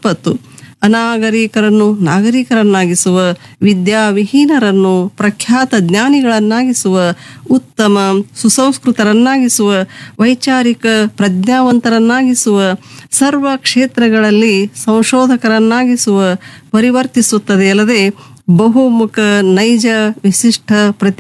ಸಂಪತ್ತು ಅನಾಗರಿಕರನ್ನು ನಾಗರಿಕರನ್ನಾಗಿಸುವ ವಿದ್ಯಾವಿಹೀನರನ್ನು ಪ್ರಖ್ಯಾತ ಜ್ಞಾನಿಗಳನ್ನಾಗಿಸುವ ಉತ್ತಮ ಸುಸಂಸ್ಕೃತರನ್ನಾಗಿಸುವ ವೈಚಾರಿಕ ಪ್ರಜ್ಞಾವಂತರನ್ನಾಗಿಸುವ ಸರ್ವ ಕ್ಷೇತ್ರಗಳಲ್ಲಿ ಸಂಶೋಧಕರನ್ನಾಗಿಸುವ ಪರಿವರ್ತಿಸುತ್ತದೆ ಅಲ್ಲದೆ ಬಹುಮುಖ ನೈಜ ವಿಶಿಷ್ಟ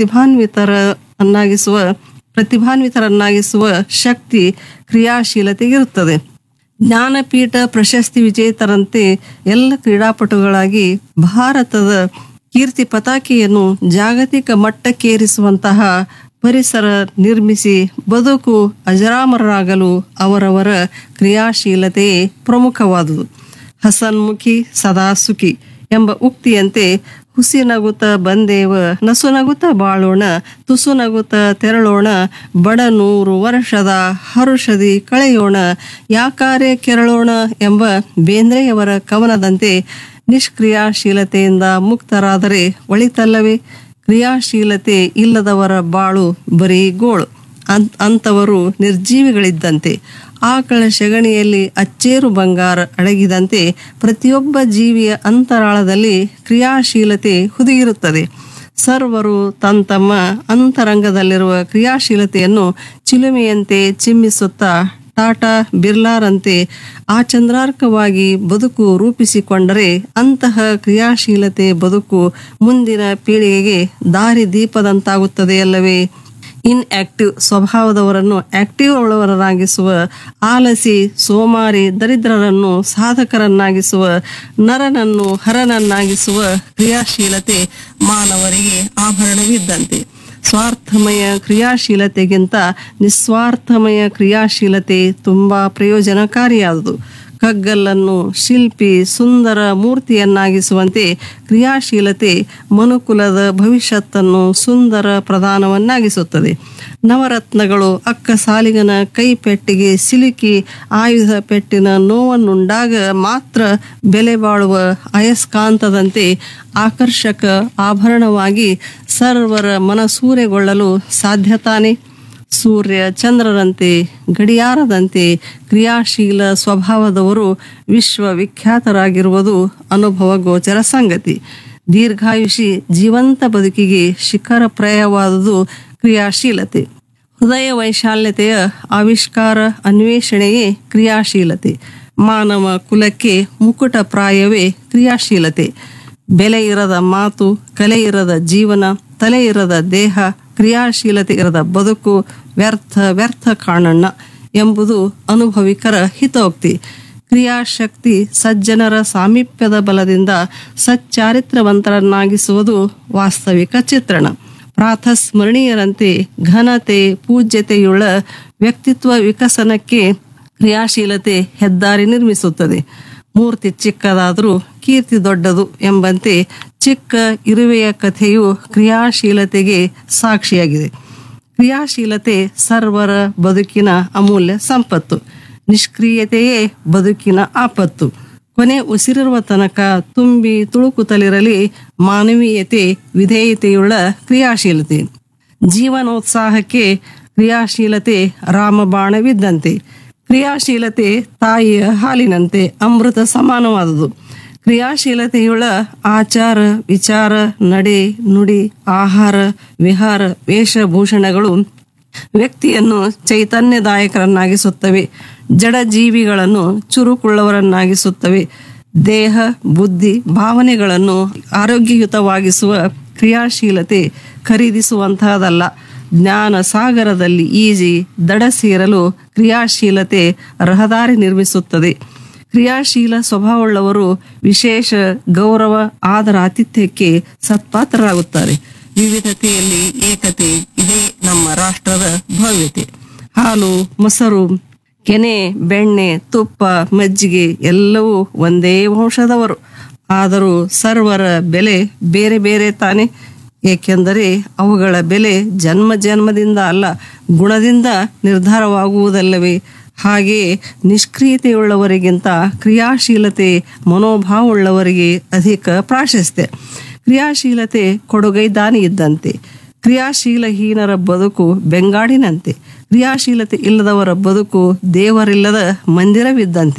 ಪ್ರತಿಭಾನ್ವಿತರನ್ನಾಗಿಸುವ ಪ್ರತಿಭಾನ್ವಿತರನ್ನಾಗಿಸುವ ಶಕ್ತಿ ಕ್ರಿಯಾಶೀಲತೆಗಿರುತ್ತದೆ ಜ್ಞಾನಪೀಠ ಪ್ರಶಸ್ತಿ ವಿಜೇತರಂತೆ ಎಲ್ಲ ಕ್ರೀಡಾಪಟುಗಳಾಗಿ ಭಾರತದ ಕೀರ್ತಿ ಪತಾಕೆಯನ್ನು ಜಾಗತಿಕ ಮಟ್ಟಕ್ಕೇರಿಸುವಂತಹ ಪರಿಸರ ನಿರ್ಮಿಸಿ ಬದುಕು ಅಜರಾಮರರಾಗಲು ಅವರವರ ಕ್ರಿಯಾಶೀಲತೆಯೇ ಪ್ರಮುಖವಾದುದು ಹಸನ್ಮುಖಿ ಸದಾ ಸುಖಿ ಎಂಬ ಉಕ್ತಿಯಂತೆ ಹುಸಿ ನಗುತ್ತ ಬಂದೇವ ನಸು ನಗುತ್ತ ಬಾಳೋಣ ತುಸು ನಗುತ್ತ ತೆರಳೋಣ ಬಡ ನೂರು ವರ್ಷದ ಹರುಷದಿ ಕಳೆಯೋಣ ಯಾಕಾರೆ ಕೆರಳೋಣ ಎಂಬ ಬೇಂದ್ರೆಯವರ ಕವನದಂತೆ ನಿಷ್ಕ್ರಿಯಾಶೀಲತೆಯಿಂದ ಮುಕ್ತರಾದರೆ ಒಳಿತಲ್ಲವೇ ಕ್ರಿಯಾಶೀಲತೆ ಇಲ್ಲದವರ ಬಾಳು ಬರೀ ಗೋಳು ಅಂ- ಅಂಥವರು ನಿರ್ಜೀವಿಗಳಿದ್ದಂತೆ ಆಕಳ ಸೆಗಣಿಯಲ್ಲಿ ಅಚ್ಚೇರು ಬಂಗಾರ ಅಡಗಿದಂತೆ ಪ್ರತಿಯೊಬ್ಬ ಜೀವಿಯ ಅಂತರಾಳದಲ್ಲಿ ಕ್ರಿಯಾಶೀಲತೆ ಹುದುಗಿರುತ್ತದೆ ಸರ್ವರು ತಮ್ಮ ತಮ್ಮ ಅಂತರಂಗದಲ್ಲಿರುವ ಕ್ರಿಯಾಶೀಲತೆಯನ್ನು ಚಿಲುಮೆಯಂತೆ ಚಿಮ್ಮಿಸುತ್ತಾ ಟಾಟಾ ಬಿರ್ಲಾರಂತೆ ಆಚಂದ್ರಾರ್ಕವಾಗಿ ಬದುಕು ರೂಪಿಸಿಕೊಂಡರೆ ಅಂತಹ ಕ್ರಿಯಾಶೀಲತೆ ಬದುಕು ಮುಂದಿನ ಪೀಳಿಗೆಗೆ ದಾರಿ ದೀಪದಂತಾಗುತ್ತದೆ ಅಲ್ಲವೇ ಇನ್ಆಕ್ಟಿವ್ ಸ್ವಭಾವದವರನ್ನು ಆಕ್ಟಿವ್ ಉಳ್ಳವರನ್ನಾಗಿಸುವ ಆಲಸಿ ಸೋಮಾರಿ ದರಿದ್ರರನ್ನು ಸಾಧಕರನ್ನಾಗಿಸುವ ನರನನ್ನು ಹರನನ್ನಾಗಿಸುವ ಕ್ರಿಯಾಶೀಲತೆ ಮಾನವರಿಗೆ ಆಭರಣವಿದ್ದಂತೆ ಸ್ವಾರ್ಥಮಯ ಕ್ರಿಯಾಶೀಲತೆಗಿಂತ ನಿಸ್ವಾರ್ಥಮಯ ಕ್ರಿಯಾಶೀಲತೆ ತುಂಬಾ ಪ್ರಯೋಜನಕಾರಿಯಾದುದು ಕಗ್ಗಲ್ಲನ್ನು ಶಿಲ್ಪಿ ಸುಂದರ ಮೂರ್ತಿಯನ್ನಾಗಿಸುವಂತೆ ಕ್ರಿಯಾಶೀಲತೆ ಮನುಕುಲದ ಭವಿಷ್ಯತ್ತನ್ನು ಸುಂದರ ಪ್ರಧಾನವನ್ನಾಗಿಸುತ್ತದೆ ನವರತ್ನಗಳು ಅಕ್ಕ ಸಾಲಿಗನ ಕೈ ಪೆಟ್ಟಿಗೆ ಸಿಲುಕಿ ಆಯುಧ ಪೆಟ್ಟಿನ ನೋವನ್ನುಂಡಾಗ ಮಾತ್ರ ಬೆಲೆ ಬಾಳುವ ಅಯಸ್ಕಾಂತದಂತೆ ಆಕರ್ಷಕ ಆಭರಣವಾಗಿ ಸರ್ವರ ಮನಸೂರೆಗೊಳ್ಳಲು ಸಾಧ್ಯತಾನೆ ಸೂರ್ಯ ಚಂದ್ರರಂತೆ ಗಡಿಯಾರದಂತೆ ಕ್ರಿಯಾಶೀಲ ಸ್ವಭಾವದವರು ವಿಶ್ವವಿಖ್ಯಾತರಾಗಿರುವುದು ಅನುಭವ ಗೋಚರ ಸಂಗತಿ ದೀರ್ಘಾಯುಷಿ ಜೀವಂತ ಬದುಕಿಗೆ ಶಿಖರಪ್ರಾಯವಾದುದು ಕ್ರಿಯಾಶೀಲತೆ ಹೃದಯ ವೈಶಾಲ್ಯತೆಯ ಆವಿಷ್ಕಾರ ಅನ್ವೇಷಣೆಯೇ ಕ್ರಿಯಾಶೀಲತೆ ಮಾನವ ಕುಲಕ್ಕೆ ಮುಕುಟಪ್ರಾಯವೇ ಕ್ರಿಯಾಶೀಲತೆ ಬೆಲೆ ಇರದ ಮಾತು ಕಲೆ ಇರದ ಜೀವನ ತಲೆ ಇರದ ದೇಹ ಕ್ರಿಯಾಶೀಲತೆ ಇರದ ಬದುಕು ವ್ಯರ್ಥ ವ್ಯರ್ಥ ಕಾಣಣ್ಣ ಎಂಬುದು ಅನುಭವಿಕರ ಹಿತೋಕ್ತಿ ಕ್ರಿಯಾಶಕ್ತಿ ಸಜ್ಜನರ ಸಾಮೀಪ್ಯದ ಬಲದಿಂದ ಸಚ್ಚಾರಿತ್ರವಂತರನ್ನಾಗಿಸುವುದು ವಾಸ್ತವಿಕ ಚಿತ್ರಣ ಪ್ರಾತಸ್ಮರಣೀಯರಂತೆ ಘನತೆ ಪೂಜ್ಯತೆಯುಳ್ಳ ವ್ಯಕ್ತಿತ್ವ ವಿಕಸನಕ್ಕೆ ಕ್ರಿಯಾಶೀಲತೆ ಹೆದ್ದಾರಿ ನಿರ್ಮಿಸುತ್ತದೆ ಮೂರ್ತಿ ಚಿಕ್ಕದಾದರೂ ಕೀರ್ತಿ ದೊಡ್ಡದು ಎಂಬಂತೆ ಚಿಕ್ಕ ಇರುವೆಯ ಕಥೆಯು ಕ್ರಿಯಾಶೀಲತೆಗೆ ಸಾಕ್ಷಿಯಾಗಿದೆ ಕ್ರಿಯಾಶೀಲತೆ ಸರ್ವರ ಬದುಕಿನ ಅಮೂಲ್ಯ ಸಂಪತ್ತು ನಿಷ್ಕ್ರಿಯತೆಯೇ ಬದುಕಿನ ಆಪತ್ತು ಕೊನೆ ಉಸಿರಿರುವ ತನಕ ತುಂಬಿ ತುಳುಕುತ್ತಲಿರಲಿ ಮಾನವೀಯತೆ ವಿಧೇಯತೆಯುಳ್ಳ ಕ್ರಿಯಾಶೀಲತೆ ಜೀವನೋತ್ಸಾಹಕ್ಕೆ ಕ್ರಿಯಾಶೀಲತೆ ರಾಮಬಾಣವಿದ್ದಂತೆ ಕ್ರಿಯಾಶೀಲತೆ ತಾಯಿಯ ಹಾಲಿನಂತೆ ಅಮೃತ ಸಮಾನವಾದುದು ಕ್ರಿಯಾಶೀಲತೆಯುಳ್ಳ ಆಚಾರ ವಿಚಾರ ನಡೆ ನುಡಿ ಆಹಾರ ವಿಹಾರ ವೇಷಭೂಷಣಗಳು ವ್ಯಕ್ತಿಯನ್ನು ಚೈತನ್ಯದಾಯಕರನ್ನಾಗಿಸುತ್ತವೆ ಜಡ ಜೀವಿಗಳನ್ನು ಚುರುಕುಳ್ಳವರನ್ನಾಗಿಸುತ್ತವೆ ದೇಹ ಬುದ್ಧಿ ಭಾವನೆಗಳನ್ನು ಆರೋಗ್ಯಯುತವಾಗಿಸುವ ಕ್ರಿಯಾಶೀಲತೆ ಖರೀದಿಸುವಂತಹದಲ್ಲ ಜ್ಞಾನ ಸಾಗರದಲ್ಲಿ ಈಜಿ ದಡ ಸೇರಲು ಕ್ರಿಯಾಶೀಲತೆ ರಹದಾರಿ ನಿರ್ಮಿಸುತ್ತದೆ ಕ್ರಿಯಾಶೀಲ ಸ್ವಭಾವವುಳ್ಳವರು ವಿಶೇಷ ಗೌರವ ಆದರ ಆತಿಥ್ಯಕ್ಕೆ ಸತ್ಪಾತ್ರರಾಗುತ್ತಾರೆ ವಿವಿಧತೆಯಲ್ಲಿ ಏಕತೆ ಇದೇ ನಮ್ಮ ರಾಷ್ಟ್ರದ ಭವ್ಯತೆ ಹಾಲು ಮೊಸರು ಕೆನೆ ಬೆಣ್ಣೆ ತುಪ್ಪ ಮಜ್ಜಿಗೆ ಎಲ್ಲವೂ ಒಂದೇ ವಂಶದವರು ಆದರೂ ಸರ್ವರ ಬೆಲೆ ಬೇರೆ ಬೇರೆ ತಾನೆ ಏಕೆಂದರೆ ಅವುಗಳ ಬೆಲೆ ಜನ್ಮ ಜನ್ಮದಿಂದ ಅಲ್ಲ ಗುಣದಿಂದ ನಿರ್ಧಾರವಾಗುವುದಲ್ಲವೇ ಹಾಗೆಯೇ ನಿಷ್ಕ್ರಿಯತೆಯುಳ್ಳವರಿಗಿಂತ ಕ್ರಿಯಾಶೀಲತೆ ಮನೋಭಾವವುಳ್ಳವರಿಗೆ ಅಧಿಕ ಪ್ರಾಶಸ್ತ್ಯ ಕ್ರಿಯಾಶೀಲತೆ ಕೊಡುಗೈದಾನಿ ಇದ್ದಂತೆ ಕ್ರಿಯಾಶೀಲಹೀನರ ಬದುಕು ಬೆಂಗಾಡಿನಂತೆ ಕ್ರಿಯಾಶೀಲತೆ ಇಲ್ಲದವರ ಬದುಕು ದೇವರಿಲ್ಲದ ಮಂದಿರವಿದ್ದಂತೆ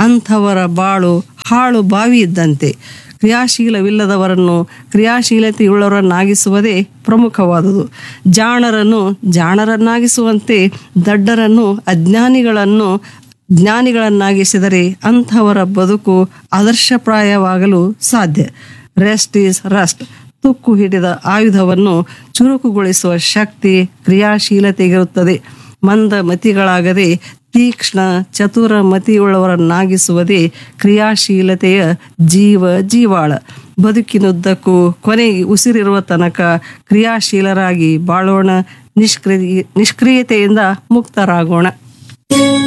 ಅಂಥವರ ಬಾಳು ಹಾಳು ಬಾವಿ ಇದ್ದಂತೆ ಕ್ರಿಯಾಶೀಲವಿಲ್ಲದವರನ್ನು ಕ್ರಿಯಾಶೀಲತೆಯುಳ್ಳವರನ್ನಾಗಿಸುವುದೇ ಪ್ರಮುಖವಾದುದು ಜಾಣರನ್ನು ಜಾಣರನ್ನಾಗಿಸುವಂತೆ ದಡ್ಡರನ್ನು ಅಜ್ಞಾನಿಗಳನ್ನು ಜ್ಞಾನಿಗಳನ್ನಾಗಿಸಿದರೆ ಅಂಥವರ ಬದುಕು ಆದರ್ಶಪ್ರಾಯವಾಗಲು ಸಾಧ್ಯ ರೆಸ್ಟ್ ಈಸ್ ರಸ್ಟ್ ತುಕ್ಕು ಹಿಡಿದ ಆಯುಧವನ್ನು ಚುರುಕುಗೊಳಿಸುವ ಶಕ್ತಿ ಕ್ರಿಯಾಶೀಲತೆಗಿರುತ್ತದೆ ಮಂದ ಮತಿಗಳಾಗದೆ ತೀಕ್ಷ್ಣ ಚತುರ ಮತಿಯುಳ್ಳವರನ್ನಾಗಿಸುವುದೇ ಕ್ರಿಯಾಶೀಲತೆಯ ಜೀವ ಜೀವಾಳ ಬದುಕಿನುದ್ದಕ್ಕೂ ಕೊನೆಗೆ ಉಸಿರಿರುವ ತನಕ ಕ್ರಿಯಾಶೀಲರಾಗಿ ಬಾಳೋಣ ನಿಷ್ಕ್ರಿಯ ನಿಷ್ಕ್ರಿಯತೆಯಿಂದ ಮುಕ್ತರಾಗೋಣ